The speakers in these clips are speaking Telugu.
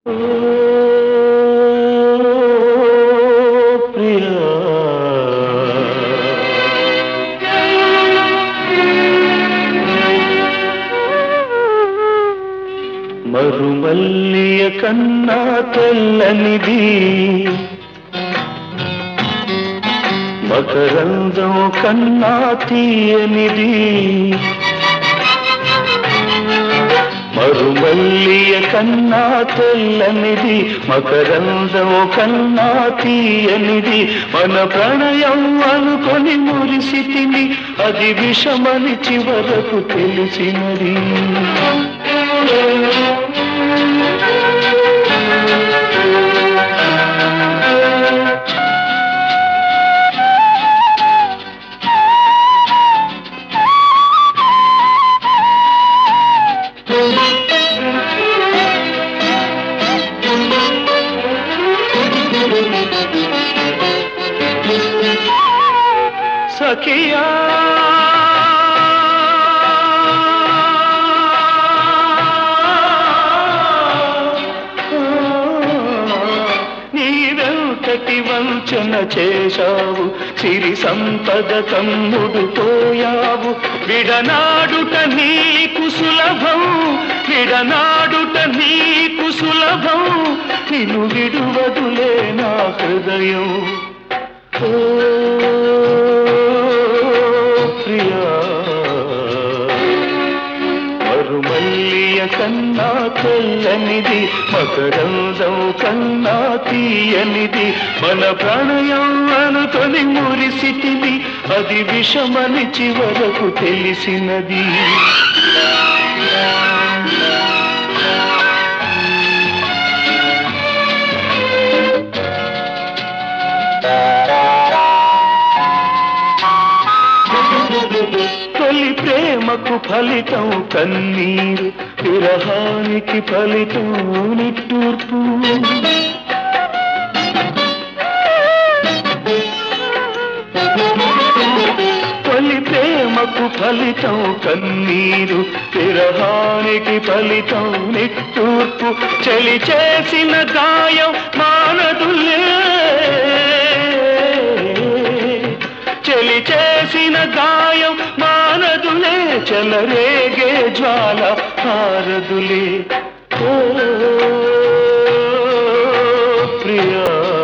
మరుమల్లియ కన్నా తెల్లనిది మకరందం కన్నా తీయనిది మరుమల్లియ కన్నా తెల్లనిది మకరందం కన్నా తీయనిది మన ప్రణయం అనుకొని మురిసితిని అది విషమని చివరకు తెలిసినది సఖియా నీవెంతటి వంచన చేశావు సిరి సంపద కమ్ముడు పోయావు విడనాడుట నీకు సులభం విడనాడుట నీకు సులభం నిన్ను విడువదులే నా హృదయం ఓ ప్రియా మరుమల్లియ కన్నా తెల్లనిది మకరందం కన్నా తీయనిది మన ప్రణయం అనుకొని మురిసిటిది అది విషమని చివరకు తెలిసినది తొలి ప్రేమకు ఫలితం కన్నీరు విరహానికి ఫలితం నిట్టూర్పు తొలి ప్రేమకు ఫలితం కన్నీరు విరహానికి ఫలితం నిట్టూర్పు చలి చేసిన గాయం మానదులే చెలి చేసిన గాయం మానదులే చెలరేగే జ్వాల హారదులే ఓ ప్రియా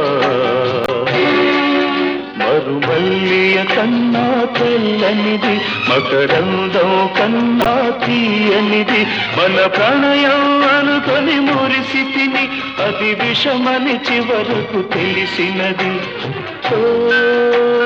మరుమల్లియ కన్నా తెల్లనిది మకరందం కన్నా తీయనిది మన ప్రణయం అనుకొని మురిసితిని అది విషమని చివరకు తెలిసినది ఓ